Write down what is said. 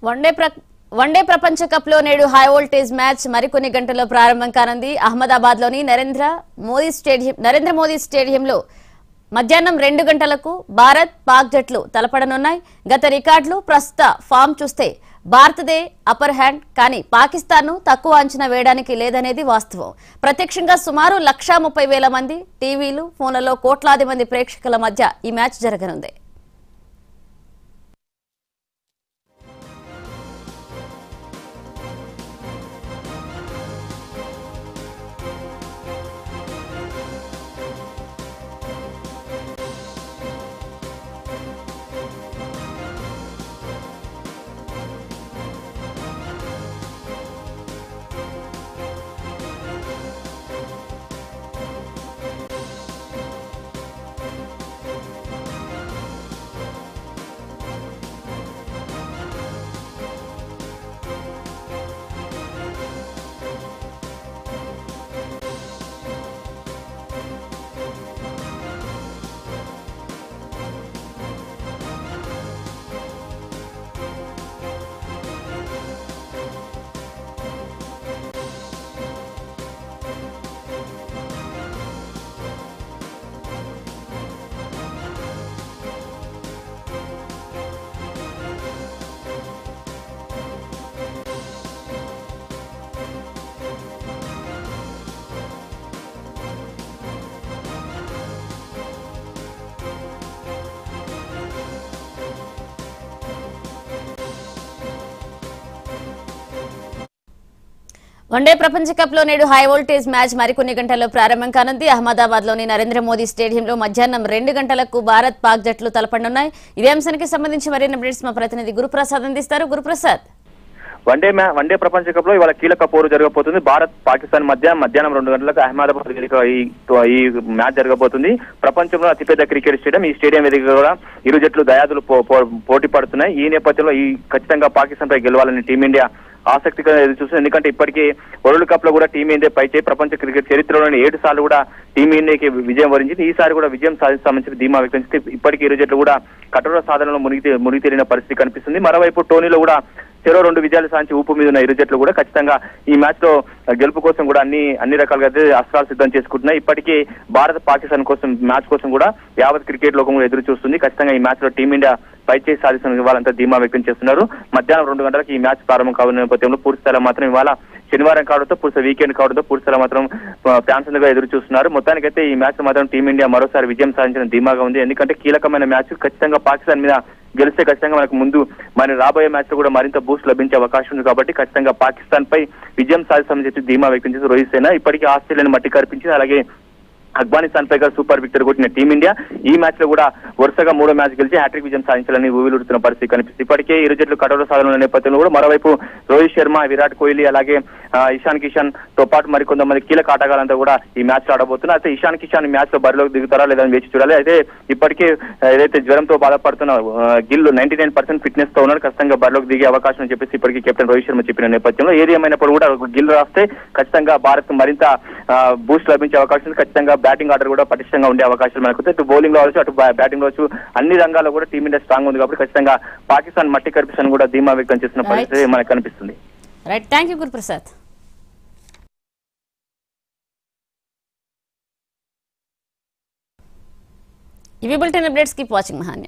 One day ప్ర one day ప్రపంచ cup లో నేడు హై వోల్టేజ్ మ్యాచ్ మరికొన్ని గంటల్లో ప్రారంభం కానుంది అహ్మదాబాద్ లోని నరేంద్ర మోదీ స్టేడియం నరేంద్ర మోదీ స్టేడియంలో మధ్యాహ్నం రెండు గంటలకు భారత్ పాక్ జట్లు తలపడనున్నాయి గత రికార్డులు ప్రస్తుత ఫామ్ చూస్తే భారత్దే అప్పర్ హ్యాండ్ కానీ పాకిస్తాన్ను తక్కువ అంచనా వేయడానికి లేదనేది వాస్తవం ప్రత్యక్షంగా సుమారు లక్షా ముప్పై వేల మంది టీవీలు ఫోన్లలో కోట్లాది మంది ప్రేక్షకుల మధ్య ఈ మ్యాచ్ జరగనుంది వన్డే ప్రపంచ కప్ లో నేడు హై వోల్టేజ్ మ్యాచ్ మరికొన్ని గంటల్లో ప్రారంభం కానుంది అహ్మదాబాద్ లోని నరేంద్ర మోదీ స్టేడియంలో మధ్యాహ్నం రెండు గంటలకు భారత్ పాక్ జట్లు తలపడనున్నాయి ఇదే అంశానికి సంబంధించి మరిన్ని అప్డేట్స్ మా ప్రతినిధి గురుప్రసాద్ అందిస్తారు గురుప్రసాద్ వన్డే మ్యా వన్డే ప్రపంచ కప్ లో ఇవాళ కీలక పోరు జరగబోతుంది భారత్ పాకిస్తాన్ మధ్య మధ్యాహ్నం రెండు గంటలకు అహ్మదాబాద్ వేదిక ఈ ఈ మ్యాచ్ జరగబోతుంది ప్రపంచంలో అతిపెద్ద క్రికెట్ స్టేడియం ఈ స్టేడియం వేదిక కూడా ఇరు జట్లు దయాదులు పో- పో- పోటీ పడుతున్నాయి ఈ నేపథ్యంలో ఈ ఖచ్చితంగా పాకిస్తాన్ పై గెలవాలని టీమిండియా ఆసక్తిగా ఎదురు చూస్తుంది ఎందుకంటే ఇప్పటికీ వరల్డ్ కప్ లో కూడా టీమిండియా పై చేయి ప్రపంచ క్రికెట్ చరిత్రలోని ఏడు సార్లు కూడా టీమిండియాకి విజయం వరించింది ఈసారి కూడా విజయం సాధిస్తామని ధీమా వ్యక్తం చేస్తే ఇప్పటికీ ఇరు జట్లు కూడా కఠోర సాధనలో మునిగి మునిగి తేలిన పరిస్థితి కనిపిస్తుంది మరోవైపు టోనీలో కూడా చెరో రెండు విజయాలు సాధించి ఊపు మీద ఉన్న ఇరు జట్లు కూడా ఖచ్చితంగా ఈ మ్యాచ్ లో గెలుపు కోసం కూడా అన్ని అన్ని రకాలుగా అయితే అస్త్రాలు సిద్ధం చేసుకుంటున్నాయి ఇప్పటికీ భారత్ పాకిస్తాన్ కోసం మ్యాచ్ కోసం కూడా యావత్ క్రికెట్ లోకం కూడా ఎదురు చూస్తుంది ఖచ్చితంగా ఈ మ్యాచ్ లో టీమిండియా పై చేసి సాధిస్తున్న వాళ్ళంతా ధీమా వ్యక్తం చేస్తున్నారు మధ్యాహ్నం రెండు గంటలకు ఈ మ్యాచ్ ప్రారంభం కావున్న నేపథ్యంలో పూర్తి స్థాయిలో మాత్రం ఇవాళ శనివారం కావడంతో పూర్తి వీకెండ్ కావడంతో పూర్తి స్థాయిలో మాత్రం ఫ్యాన్స్ అందరూ ఎదురు చూస్తున్నారు మొత్తానికైతే ఈ మ్యాచ్ మాత్రం టీమిండియా మరోసారి విజయం సాధించిన ధీమాగా ఉంది ఎందుకంటే కీలకమైన మ్యాచ్ ఖచ్చితంగా పాకిస్తాన్ మీద గెలిస్తే ఖచ్చితంగా మనకు ముందు మరి రాబోయే మ్యాచ్ లో కూడా మరింత బూస్ట్ లభించే అవకాశం ఉంది కాబట్టి ఖచ్చితంగా పాకిస్తాన్ పై విజయం సాధిస్తామని చెప్పి ధీమా వ్యక్తం చేసి రోహిత్ సేన ఇప్పటికీ ఆస్ట్రేలియాని మట్టి కనిపించింది అలాగే ఆఫ్ఘనిస్తాన్ పై కూడా సూపర్ విక్టరీ కొట్టిన టీమిండియా ఈ మ్యాచ్ లో కూడా వరుసగా మూడో మ్యాచ్ గెలిచి హ్యాట్రిక్ విజయం సాధించాలని ఊవిలుడుతున్న పరిస్థితి కనిపిస్తుంది ఇప్పటికే ఇరు జట్లు కఠోర సాధన నేపథ్యంలో కూడా మరోవైపు రోహిత్ శర్మ విరాట్ కోహ్లీ అలాగే ఆ, ఇషాన్ కిషన్ తో పాటు మరి కొంతమంది కీలక ఆటగాళ్ళంతా కూడా ఈ మ్యాచ్ లో ఆడబోతున్నారు అయితే ఇషాన్ కిషాన్ ఈ మ్యాచ్ లో బరిలోకి దిగుతారా లేదని వేచి చూడాలి అయితే ఇప్పటికే ఆ, ఏదైతే జ్వరంతో బాధపడుతున్న ఆ, Gill ninety nine percent fitness తో ఉన్నారు ఖచ్చితంగా బరిలోకి దిగే అవకాశం అని చెప్పేసి ఇప్పటికీ కెప్టెన్ రోహిత్ శర్మ చెప్పిన నేపథ్యంలో ఏది ఏమైనప్పుడు కూడా గిల్ రాస్తే ఖచ్చితంగా భారత్ మరింత బూస్ట్ లభించే అవకాశం ఉంది ఖచ్చితంగా బ్యాటింగ్ ఆర్డర్ కూడా పటిష్టంగా ఉండే అవకాశాలు మనకు ఉన్నాయి. ఇటు బౌలింగ్ లో అవచ్చు అటు బ్యాటింగ్ లో అవచ్చు అన్ని రంగాల్లో కూడా టీమిండియా స్ట్రాంగ్ ఉంది కాబట్టి ఖచ్చితంగా పాకిస్తాన్ మట్టి కనిపిస్తాను కూడా ధీమా వ్యక్తం చేసిన పరిస్థితి మనకు కనిపిస్తుంది రైట్ థ్యాంక్ యూ గురుప్రసాద్ ఇవి బులెటిన్ అప్డేట్స్ కీప్ వాచింగ్ మహాన్య